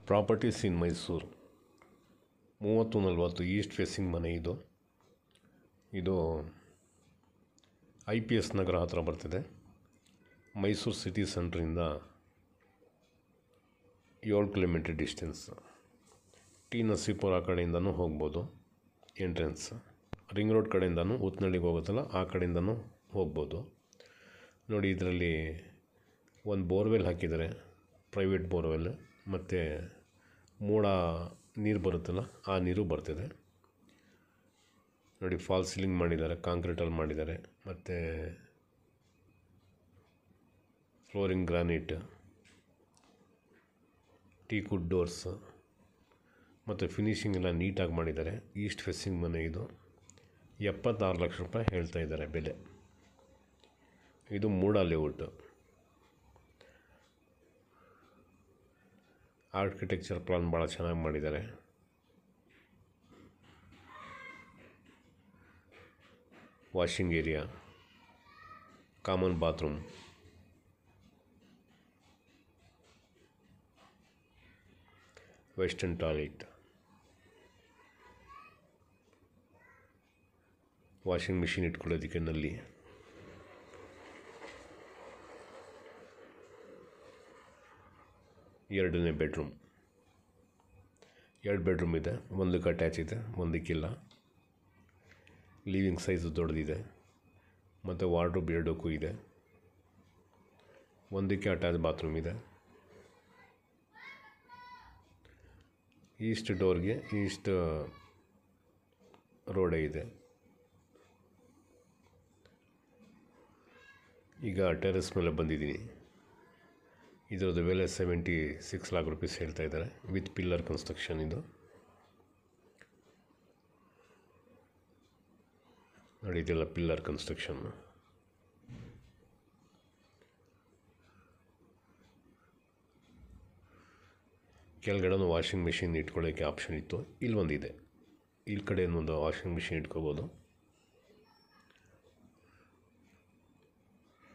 properties ಇನ್ ಮೈಸೂರು ಮೂವತ್ತು ನಲವತ್ತು East facing ಮನೆ ಇದು ಇದು ಐ ಪಿ ಎಸ್ ನಗರ ಹತ್ರ ಬರ್ತಿದೆ ಮೈಸೂರು ಸಿಟಿ ಸೆಂಟ್ರಿಂದ ಏಳು ಕಿಲೋಮೀಟ್ರ್ ಡಿಸ್ಟೆನ್ಸ್ ಟಿ ನರಸೀಪುರ ಕಡೆಯಿಂದನೂ ಹೋಗ್ಬೋದು ಎಂಟ್ರೆನ್ಸ್ ರಿಂಗ್ ರೋಡ್ ಕಡೆಯಿಂದನೂ ಉತ್ನಳ್ಳಿಗೆ ಹೋಗುತ್ತಲ್ಲ ಆ ಕಡೆಯಿಂದನೂ ಹೋಗ್ಬೋದು ನೋಡಿ ಇದರಲ್ಲಿ ಒಂದು ಬೋರ್ವೆಲ್ ಹಾಕಿದ್ದಾರೆ ಪ್ರೈವೇಟ್ ಬೋರ್ವೆಲ್ ಮತ್ತು ಮೋಡ ನೀರು ಬರುತ್ತಲ್ಲ ಆ ನೀರು ಬರ್ತಿದೆ ನೋಡಿ ಫಾಲ್ ಸೀಲಿಂಗ್ ಮಾಡಿದ್ದಾರೆ ಕಾಂಕ್ರೀಟಲ್ಲಿ ಮಾಡಿದ್ದಾರೆ ಮತ್ತು ಫ್ಲೋರಿಂಗ್ ಗ್ರಾನೈಟ್ ಟೀಕುಡ್ ಡೋರ್ಸ್ ಮತ್ತು ಫಿನಿಷಿಂಗ್ ಎಲ್ಲ ನೀಟಾಗಿ ಮಾಡಿದ್ದಾರೆ ಈಸ್ಟ್ ಫೇಸಿಂಗ್ ಮನೆ ಇದು ಎಪ್ಪತ್ತಾರು ಲಕ್ಷ ರೂಪಾಯಿ ಹೇಳ್ತಾ ಇದ್ದಾರೆ ಬೆಲೆ ಇದು ಮೂಡ ಲೇಔಟ್ ಆರ್ಕಿಟೆಕ್ಚರ್ ಪ್ಲಾನ್ ಭಾಳ ಚೆನ್ನಾಗಿ ಮಾಡಿದ್ದಾರೆ washing area common bathroom western toilet washing machine ಇಟ್ಕೊಳ್ಳೋದಕ್ಕೆ ನಲ್ಲಿ ಎರಡನೇ ಬೆಡ್ರೂಮ್ ಎರಡು ಬೆಡ್ರೂಮ್ ಇದೆ ಒಂದಕ್ಕೆ ಅಟ್ಯಾಚ್ ಇದೆ ಒಂದಕ್ಕಿಲ್ಲ ಲಿವಿಂಗ್ ಸೈಜು ದೊಡ್ಡದಿದೆ ಮತ್ತು ವಾರ್ಡ್ರೋಬ್ ಎರಡಕ್ಕೂ ಇದೆ ಒಂದಕ್ಕೆ ಅಟ್ಯಾಚ್ ಬಾತ್ರೂಮ್ ಇದೆ ಈಸ್ಟ್ ಡೋರ್ಗೆ ಈಸ್ಟ್ ರೋಡೇ ಇದೆ ಈಗ ಟೆರೆಸ್ ಮೇಲೆ ಬಂದಿದ್ದೀನಿ ಇದರದ್ದು ಬೆಲೆ ಸೆವೆಂಟಿ ಸಿಕ್ಸ್ ಲ್ಯಾಕ್ ರುಪೀಸ್ ಹೇಳ್ತಾ ಇದ್ದಾರೆ ವಿತ್ ಪಿಲ್ಲರ್ ಕನ್ಸ್ಟ್ರಕ್ಷನ್ ಇದು ನೋಡಿ ಇದೆಲ್ಲ ಪಿಲ್ಲರ್ ಕನ್ಸ್ಟ್ರಕ್ಷನ್ ಕೆಳಗಡೆ ವಾಷಿಂಗ್ ಮಿಷಿನ್ ಇಟ್ಕೊಳ್ಳೋಕ್ಕೆ ಆಪ್ಷನ್ ಇತ್ತು ಇಲ್ಲಿ ಒಂದಿದೆ ಇಲ್ಲಿ ಕಡೆ ಒಂದು ವಾಷಿಂಗ್ ಮಿಷಿನ್ ಇಟ್ಕೋಬೋದು